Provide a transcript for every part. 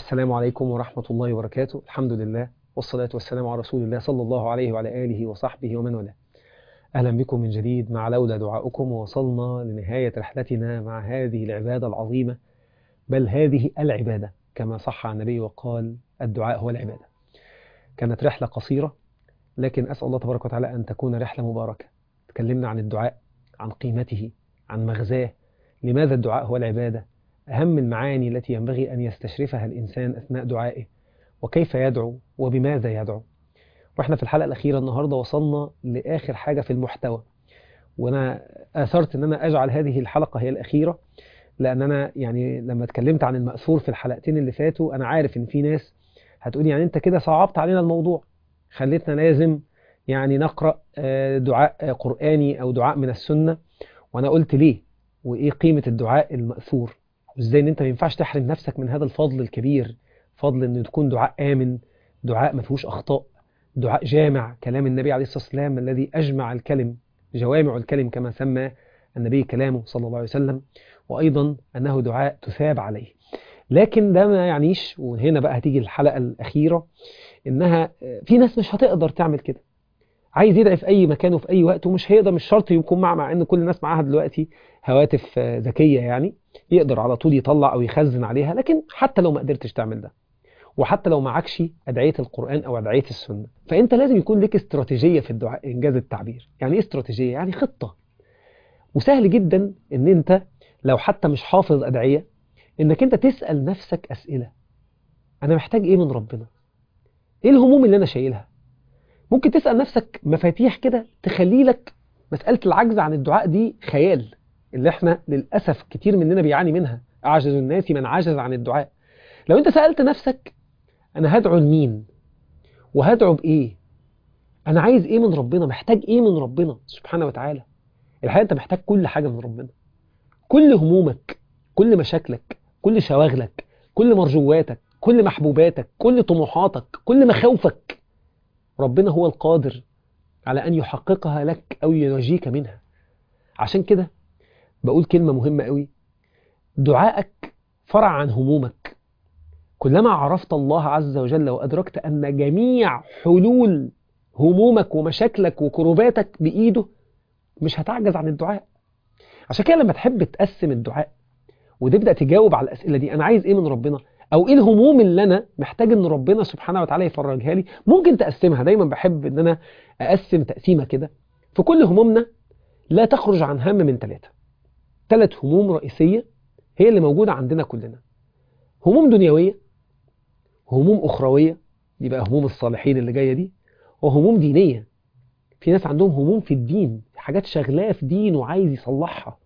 السلام عليكم ورحمة الله وبركاته الحمد لله والصلاة والسلام على رسول الله صلى الله عليه وعلى آله وصحبه ومن والاه أهلا بكم من جديد مع لولا دعاؤكم ووصلنا لنهاية رحلتنا مع هذه العبادة العظيمة بل هذه العبادة كما صح عن النبي وقال الدعاء هو العبادة كانت رحلة قصيرة لكن أسأل الله تبارك وتعالى أن تكون رحلة مباركة تكلمنا عن الدعاء عن قيمته عن مغزاه لماذا الدعاء هو العبادة أهم المعاني التي ينبغي أن يستشرفها الإنسان أثناء دعائه وكيف يدعو وبماذا يدعو وإحنا في الحلقة الأخيرة النهاردة وصلنا لآخر حاجة في المحتوى وأنا أثرت أن أنا أجعل هذه الحلقة هي الأخيرة لأن أنا يعني لما اتكلمت عن المأثور في الحلقتين اللي فاتوا أنا عارف إن في ناس هتقولي يعني أنت كده صعبت علينا الموضوع خليتنا لازم يعني نقرأ دعاء قرآني أو دعاء من السنة وأنا قلت ليه وإيه قيمة الدعاء المأثور وإزاي إن أنت ما ينفعش تحرم نفسك من هذا الفضل الكبير فضل إنه تكون دعاء آمن دعاء ما فيهوش أخطاء دعاء جامع كلام النبي عليه الصلاة والسلام الذي أجمع الكلم جوامع الكلم كما سمى النبي كلامه صلى الله عليه وسلم وأيضا أنه دعاء تثاب عليه لكن ده ما يعنيش وهنا بقى هتيجي الحلقة الأخيرة إنها في ناس مش هتقدر تعمل كده عايز يدعي في أي مكان وفي أي وقت ومش هيقدر مش شرط يكون مع مع إن كل الناس معاها دلوقتي هواتف ذكية يعني يقدر على طول يطلع أو يخزن عليها لكن حتى لو ما قدرتش تعمل ده وحتى لو معكش أدعية القرآن أو أدعية السنة فأنت لازم يكون لك استراتيجية في الدعاء إنجاز التعبير يعني إيه استراتيجية؟ يعني خطة وسهل جدا إن أنت لو حتى مش حافظ أدعية إنك أنت تسأل نفسك أسئلة أنا محتاج إيه من ربنا؟ إيه الهموم اللي أنا شايلها؟ ممكن تسأل نفسك مفاتيح كده تخلي لك مسألة العجز عن الدعاء دي خيال اللي احنا للأسف كتير مننا بيعاني منها أعجز الناس من عجز عن الدعاء لو انت سألت نفسك أنا هدعو لمين وهدعو بإيه أنا عايز إيه من ربنا محتاج إيه من ربنا سبحانه وتعالى الحقيقة أنت محتاج كل حاجة من ربنا كل همومك كل مشاكلك كل شواغلك كل مرجواتك كل محبوباتك كل طموحاتك كل مخاوفك ربنا هو القادر على أن يحققها لك أو ينجيك منها عشان كده بقول كلمة مهمة قوي دعائك فرع عن همومك كلما عرفت الله عز وجل وأدركت أن جميع حلول همومك ومشاكلك وكروباتك بإيده مش هتعجز عن الدعاء عشان كده لما تحب تقسم الدعاء وتبدأ تجاوب على الأسئلة دي أنا عايز إيه من ربنا أو إيه الهموم اللي أنا محتاج إن ربنا سبحانه وتعالى يفرجها لي ممكن تقسمها دايما بحب إن أنا أقسم تقسيمة كده في كل همومنا لا تخرج عن هم من ثلاثة ثلاث هموم رئيسية هي اللي موجودة عندنا كلنا هموم دنيوية هموم أخروية دي بقى هموم الصالحين اللي جاية دي وهموم دينية في ناس عندهم هموم في الدين في حاجات شغلاه في دين وعايز يصلحها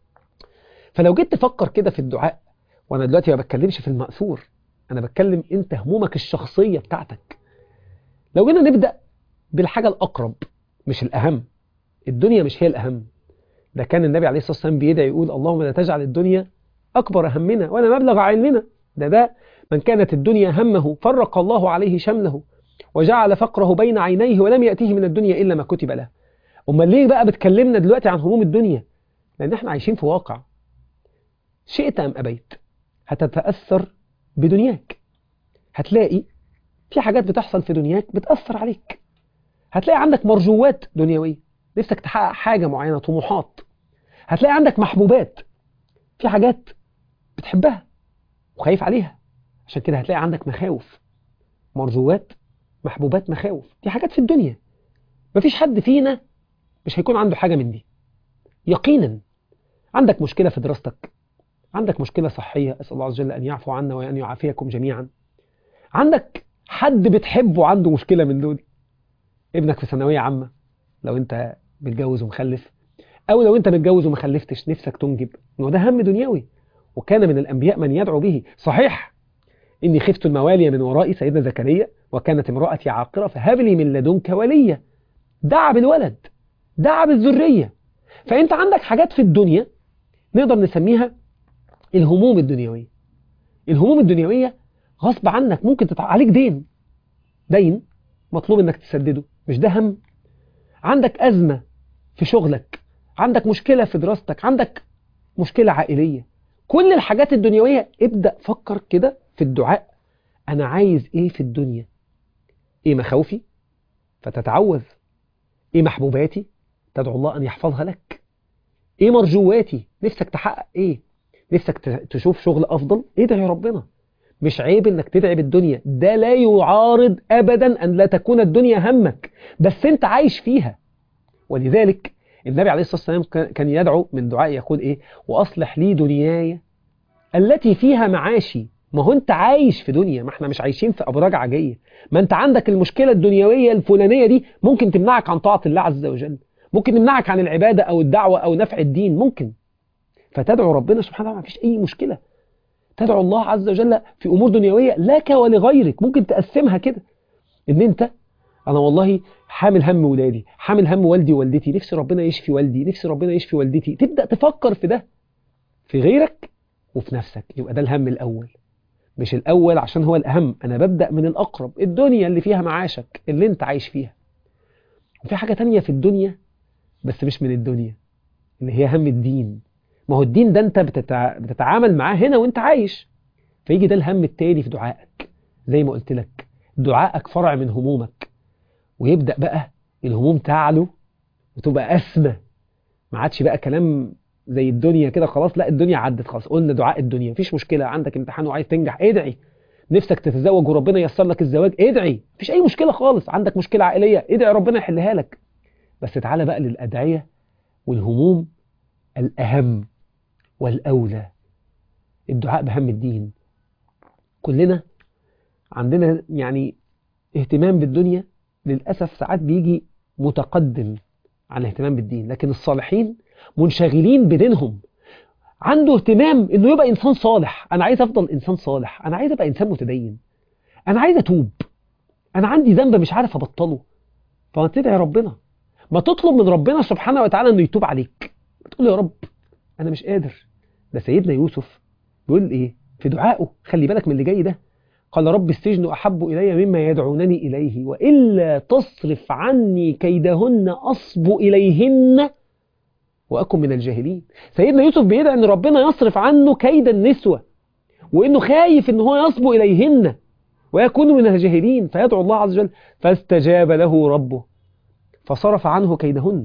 فلو جيت تفكر كده في الدعاء وانا دلوقتي ما بتكلمش في المأثور انا بتكلم انت همومك الشخصية بتاعتك لو جينا نبدأ بالحاجة الأقرب مش الأهم الدنيا مش هي الأهم ده كان النبي عليه الصلاة والسلام بيدعي يقول اللهم لا تجعل الدنيا أكبر همنا ولا مبلغ علمنا ده ده من كانت الدنيا همه فرق الله عليه شمله وجعل فقره بين عينيه ولم يأتيه من الدنيا إلا ما كتب له أمال ليه بقى بتكلمنا دلوقتي عن هموم الدنيا لأن احنا عايشين في واقع شئت أم أبيت هتتأثر بدنياك هتلاقي في حاجات بتحصل في دنياك بتأثر عليك هتلاقي عندك مرجوات دنيوية نفسك تحقق حاجة معينة طموحات هتلاقي عندك محبوبات في حاجات بتحبها وخايف عليها عشان كده هتلاقي عندك مخاوف مرجوات محبوبات مخاوف دي حاجات في الدنيا مفيش حد فينا مش هيكون عنده حاجة من دي يقينا عندك مشكلة في دراستك عندك مشكلة صحية أسأل الله عز وجل أن يعفو عنا وأن يعافيكم جميعا عندك حد بتحبه عنده مشكلة من دول ابنك في ثانوية عامة لو انت متجوز ومخلف او لو انت متجوز وما خلفتش نفسك تنجب انه ده هم دنيوي وكان من الانبياء من يدعو به صحيح اني خفت الموالي من ورائي سيدنا زكريا وكانت امرأتي عاقرة فهب لي من لدنك وليا دعا بالولد دعا بالذرية فانت عندك حاجات في الدنيا نقدر نسميها الهموم الدنيوية الهموم الدنيوية غصب عنك ممكن تتع... عليك دين دين مطلوب انك تسدده مش ده هم عندك أزمة في شغلك عندك مشكلة في دراستك عندك مشكلة عائلية كل الحاجات الدنيوية ابدأ فكر كده في الدعاء أنا عايز إيه في الدنيا إيه مخاوفي فتتعوذ إيه محبوباتي تدعو الله أن يحفظها لك إيه مرجواتي نفسك تحقق إيه نفسك تشوف شغل أفضل ادعي ربنا مش عيب انك تدعي بالدنيا ده لا يعارض ابدا ان لا تكون الدنيا همك بس انت عايش فيها ولذلك النبي عليه الصلاة والسلام كان يدعو من دعاء يقول ايه واصلح لي دنياي التي فيها معاشي ما هو انت عايش في دنيا ما احنا مش عايشين في ابراج عجية ما انت عندك المشكلة الدنيوية الفلانية دي ممكن تمنعك عن طاعة الله عز وجل ممكن تمنعك عن العبادة او الدعوة او نفع الدين ممكن فتدعو ربنا سبحانه وتعالى ما فيش اي مشكلة تدعو الله عز وجل في أمور دنيوية لك ولغيرك ممكن تقسمها كده إن أنت أنا والله حامل هم ولادي حامل هم والدي ووالدتي نفسي ربنا يشفي والدي نفسي ربنا يشفي والدتي تبدأ تفكر في ده في غيرك وفي نفسك يبقى ده الهم الأول مش الأول عشان هو الأهم أنا ببدأ من الأقرب الدنيا اللي فيها معاشك اللي أنت عايش فيها وفي حاجة تانية في الدنيا بس مش من الدنيا اللي هي هم الدين ما هو الدين ده انت بتتع... بتتعامل معاه هنا وانت عايش فيجي ده الهم التاني في دعائك زي ما قلت لك دعائك فرع من همومك ويبدأ بقى الهموم تعلو وتبقى أسمى ما عادش بقى كلام زي الدنيا كده خلاص لا الدنيا عدت خلاص قلنا دعاء الدنيا مفيش مشكلة عندك امتحان وعايز تنجح ادعي نفسك تتزوج وربنا ييسر لك الزواج ادعي مفيش أي مشكلة خالص عندك مشكلة عائلية ادعي ربنا يحلها لك بس تعالى بقى للأدعية والهموم الأهم والأولى الدعاء بهم الدين كلنا عندنا يعني اهتمام بالدنيا للأسف ساعات بيجي متقدم عن الاهتمام بالدين لكن الصالحين منشغلين بدينهم عنده اهتمام انه يبقى انسان صالح انا عايز افضل انسان صالح انا عايز ابقى انسان متدين انا عايز اتوب انا عندي ذنب مش عارف ابطله فما تدعي ربنا ما تطلب من ربنا سبحانه وتعالى انه يتوب عليك تقول يا رب انا مش قادر ده سيدنا يوسف بيقول ايه في دعائه خلي بالك من اللي جاي ده قال رب السجن أحب إلي مما يدعونني إليه وإلا تصرف عني كيدهن أصب إليهن وأكن من الجاهلين سيدنا يوسف بيدعي أن ربنا يصرف عنه كيد النسوة وإنه خايف أن هو يصب إليهن ويكون من الجاهلين فيدعو الله عز وجل فاستجاب له ربه فصرف عنه كيدهن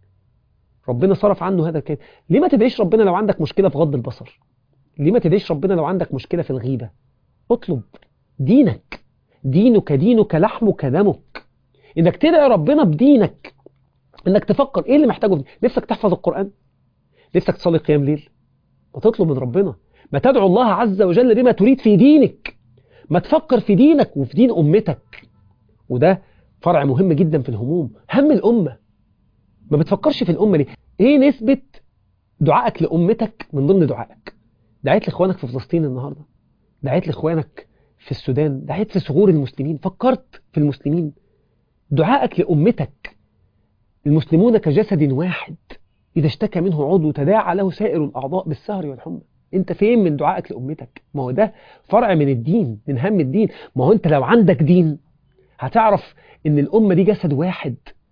ربنا صرف عنه هذا الكيد ليه ما تدعيش ربنا لو عندك مشكلة في غض البصر ليه ما تدعيش ربنا لو عندك مشكلة في الغيبة اطلب دينك دينك دينك لحمك دمك انك تدعي ربنا بدينك انك تفكر ايه اللي محتاجه في نفسك تحفظ القرآن نفسك تصلي قيام ليل ما تطلب من ربنا ما تدعو الله عز وجل بما تريد في دينك ما تفكر في دينك وفي دين أمتك وده فرع مهم جدا في الهموم هم الأمة ما بتفكرش في الأمة ليه ايه نسبة دعائك لأمتك من ضمن دعائك دعيت لإخوانك في فلسطين النهاردة دعيت لإخوانك في السودان دعيت في ثغور المسلمين فكرت في المسلمين دعائك لأمتك المسلمون كجسد واحد إذا اشتكى منه عضو تداعى له سائر الأعضاء بالسهر والحمى انت فين من دعائك لأمتك ما هو ده فرع من الدين من هم الدين ما هو انت لو عندك دين هتعرف ان الأمة دي جسد واحد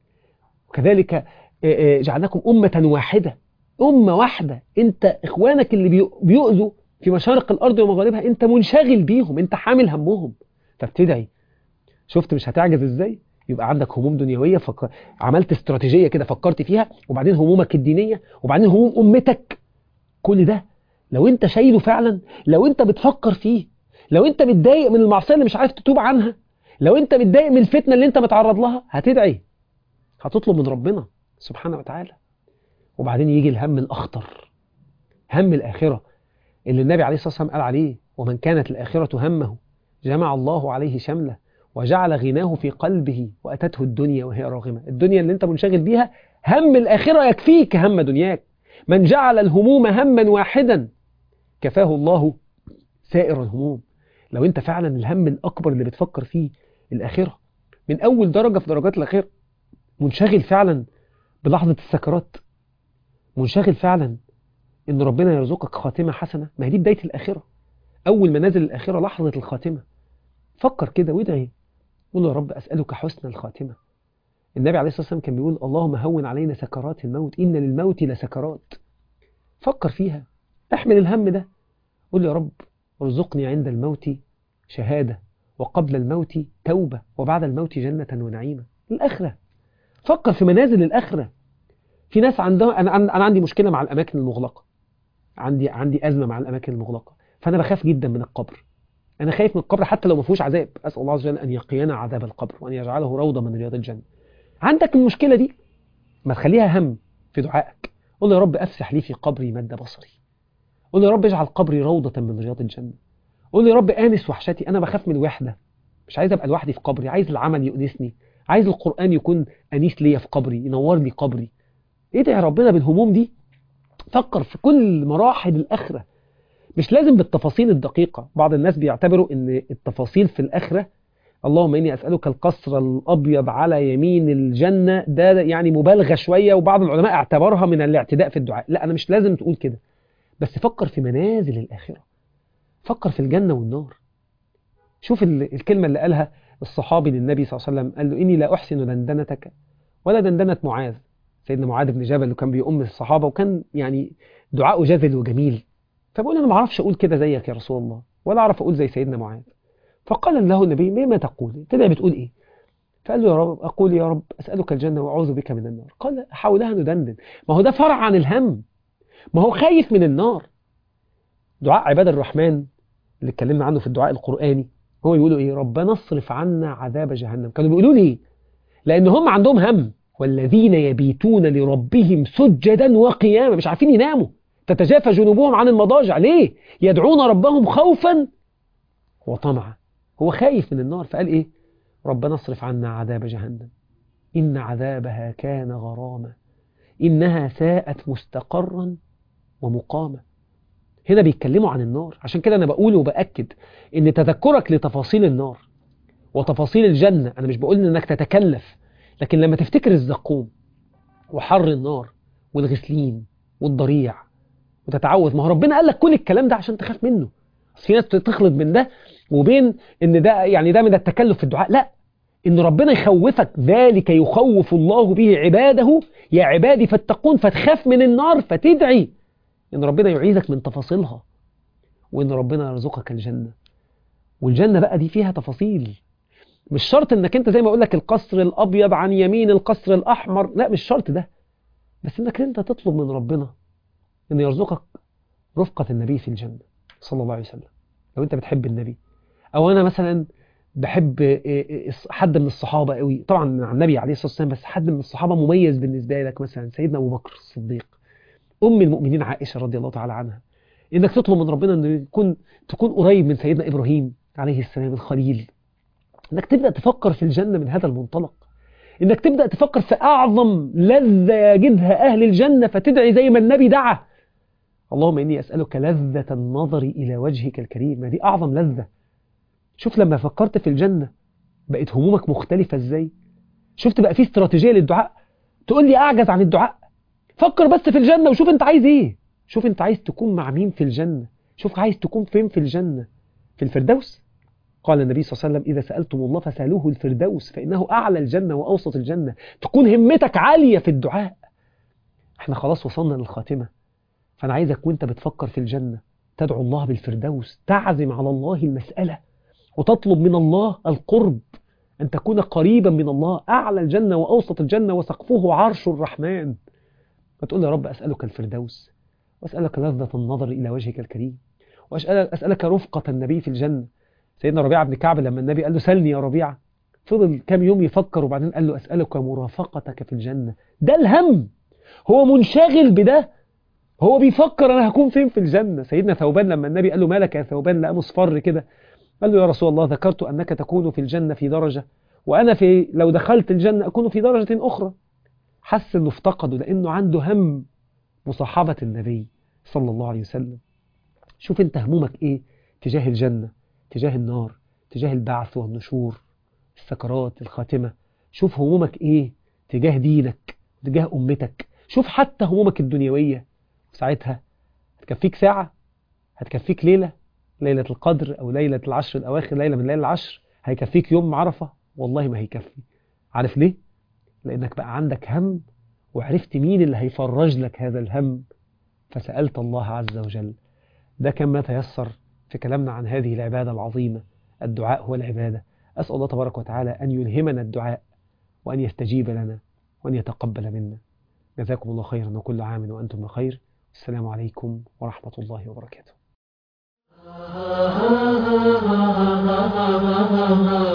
وكذلك جعلناكم أمة واحدة أمة واحدة انت إخوانك اللي بيؤذوا في مشارق الأرض ومغاربها انت منشغل بيهم انت حامل همهم فبتدعي شفت مش هتعجز ازاي يبقى عندك هموم دنيوية فك... عملت استراتيجية كده فكرت فيها وبعدين همومك الدينية وبعدين هموم أمتك كل ده لو انت شايله فعلا لو انت بتفكر فيه لو انت متضايق من المعصية اللي مش عارف تتوب عنها لو انت متضايق من الفتنة اللي انت متعرض لها هتدعي هتطلب من ربنا سبحانه وتعالى وبعدين يجي الهم الأخطر هم الآخرة اللي النبي عليه الصلاة والسلام قال عليه ومن كانت الآخرة همه جمع الله عليه شمله وجعل غناه في قلبه وأتته الدنيا وهي راغمة الدنيا اللي انت منشغل بيها هم الآخرة يكفيك هم دنياك من جعل الهموم هما واحدا كفاه الله سائر الهموم لو انت فعلا الهم الأكبر اللي بتفكر فيه الآخرة من أول درجة في درجات الآخرة منشغل فعلا بلحظة السكرات منشغل فعلا ان ربنا يرزقك خاتمة حسنة ما هي دي بداية الآخرة أول منازل الآخرة لحظة الخاتمة فكر كده وادعي قول يا رب أسألك حسن الخاتمة النبي عليه الصلاة والسلام كان بيقول اللهم هون علينا سكرات الموت إن للموت لسكرات فكر فيها احمل الهم ده قول يا رب ارزقني عند الموت شهادة وقبل الموت توبة وبعد الموت جنة ونعيمة الآخرة فكر في منازل الآخرة في ناس عندها أنا, أنا عندي مشكلة مع الأماكن المغلقة عندي عندي أزمة مع الأماكن المغلقة فأنا بخاف جدا من القبر أنا خايف من القبر حتى لو ما فيهوش عذاب أسأل الله عز وجل أن يقينا عذاب القبر وأن يجعله روضة من رياض الجنة عندك المشكلة دي ما تخليها هم في دعائك قول يا رب أفسح لي في قبري مد بصري قول يا رب اجعل قبري روضة من رياض الجنة قول يا رب آنس وحشتي أنا بخاف من الوحدة مش عايز أبقى لوحدي في قبري عايز العمل يؤنسني عايز القرآن يكون أنيس ليا في قبري ينور لي قبري إيه ده يا ربنا بالهموم دي فكر في كل مراحل الآخرة مش لازم بالتفاصيل الدقيقة بعض الناس بيعتبروا ان التفاصيل في الآخرة اللهم إني أسألك القصر الأبيض على يمين الجنة ده يعني مبالغة شوية وبعض العلماء اعتبرها من الاعتداء في الدعاء لا أنا مش لازم تقول كده بس فكر في منازل الآخرة فكر في الجنة والنار شوف الكلمة اللي قالها الصحابي للنبي صلى الله عليه وسلم قال له إني لا أحسن دندنتك ولا دندنة معاذ سيدنا معاذ بن جبل اللي كان بيؤم الصحابة وكان يعني دعاءه جذل وجميل فبقول أنا ما أعرفش أقول كده زيك يا رسول الله ولا أعرف أقول زي سيدنا معاذ فقال له النبي ما تقول تدعي بتقول إيه فقال له يا رب أقول يا رب أسألك الجنة وأعوذ بك من النار قال حولها ندندن ما هو ده فرع عن الهم ما هو خايف من النار دعاء عباد الرحمن اللي اتكلمنا عنه في الدعاء القرآني هو يقولوا إيه ربنا اصرف عنا عذاب جهنم كانوا بيقولوا لي لأن هم عندهم هم والذين يبيتون لربهم سجدا وقياما مش عارفين يناموا تتجافى جنوبهم عن المضاجع ليه يدعون ربهم خوفا وطمعا هو خايف من النار فقال ايه ربنا اصرف عنا عذاب جهنم إن عذابها كان غراما إنها ساءت مستقرا ومقاما هنا بيتكلموا عن النار عشان كده أنا بقول وبأكد إن تذكرك لتفاصيل النار وتفاصيل الجنة أنا مش بقول إنك تتكلف لكن لما تفتكر الزقوم وحر النار والغسلين والضريع وتتعوذ ما هو ربنا قال لك كل الكلام ده عشان تخاف منه في ناس تخلط من ده وبين ان ده يعني ده من التكلف في الدعاء لا ان ربنا يخوفك ذلك يخوف الله به عباده يا عبادي فاتقون فتخاف من النار فتدعي ان ربنا يعيذك من تفاصيلها وان ربنا يرزقك الجنة والجنة بقى دي فيها تفاصيل مش شرط انك انت زي ما اقول لك القصر الابيض عن يمين القصر الاحمر لا مش شرط ده بس انك انت تطلب من ربنا ان يرزقك رفقة النبي في الجنة صلى الله عليه وسلم لو انت بتحب النبي او انا مثلا بحب حد من الصحابة قوي طبعا مع النبي عليه الصلاة والسلام بس حد من الصحابة مميز بالنسبة لك مثلا سيدنا ابو بكر الصديق ام المؤمنين عائشة رضي الله تعالى عنها انك تطلب من ربنا انه يكون تكون قريب من سيدنا ابراهيم عليه السلام الخليل انك تبدأ تفكر في الجنة من هذا المنطلق انك تبدأ تفكر في اعظم لذة يجدها اهل الجنة فتدعي زي ما النبي دعا اللهم إني أسألك لذة النظر إلى وجهك الكريم ما دي أعظم لذة شوف لما فكرت في الجنة بقت همومك مختلفة إزاي شفت بقى في استراتيجية للدعاء تقول لي أعجز عن الدعاء فكر بس في الجنة وشوف أنت عايز إيه شوف أنت عايز تكون مع مين في الجنة شوف عايز تكون فين في الجنة في الفردوس قال النبي صلى الله عليه وسلم إذا سألتم الله فسألوه الفردوس فإنه أعلى الجنة وأوسط الجنة تكون همتك عالية في الدعاء احنا خلاص وصلنا للخاتمة فأنا عايزك وانت بتفكر في الجنة تدعو الله بالفردوس تعزم على الله المسألة وتطلب من الله القرب أن تكون قريبا من الله أعلى الجنة وأوسط الجنة وسقفه عرش الرحمن فتقول يا رب أسألك الفردوس وأسألك لذة النظر إلى وجهك الكريم وأسألك رفقة النبي في الجنة سيدنا ربيعة بن كعب لما النبي قال له سلني يا ربيعة فضل كام يوم يفكر وبعدين قال له أسألك مرافقتك في الجنة ده الهم هو منشغل بده هو بيفكر أنا هكون فين في الجنة سيدنا ثوبان لما النبي قال له مالك يا ثوبان لقى مصفر كده قال له يا رسول الله ذكرت أنك تكون في الجنة في درجة وأنا في لو دخلت الجنة أكون في درجة أخرى حس أنه افتقده لأنه عنده هم مصاحبة النبي صلى الله عليه وسلم شوف انت همومك ايه تجاه الجنة تجاه النار تجاه البعث والنشور السكرات الخاتمة شوف همومك ايه تجاه دينك تجاه أمتك شوف حتى همومك الدنيوية ساعتها هتكفيك ساعة هتكفيك ليلة ليلة القدر أو ليلة العشر الأواخر ليلة من ليلة العشر هيكفيك يوم عرفة والله ما هيكفي عارف ليه؟ لأنك بقى عندك هم وعرفت مين اللي هيفرج لك هذا الهم فسألت الله عز وجل ده كان ما تيسر في كلامنا عن هذه العبادة العظيمة الدعاء هو العبادة أسأل الله تبارك وتعالى أن يلهمنا الدعاء وأن يستجيب لنا وأن يتقبل منا جزاكم الله خيرا وكل عام وأنتم بخير السلام عليكم ورحمة الله وبركاته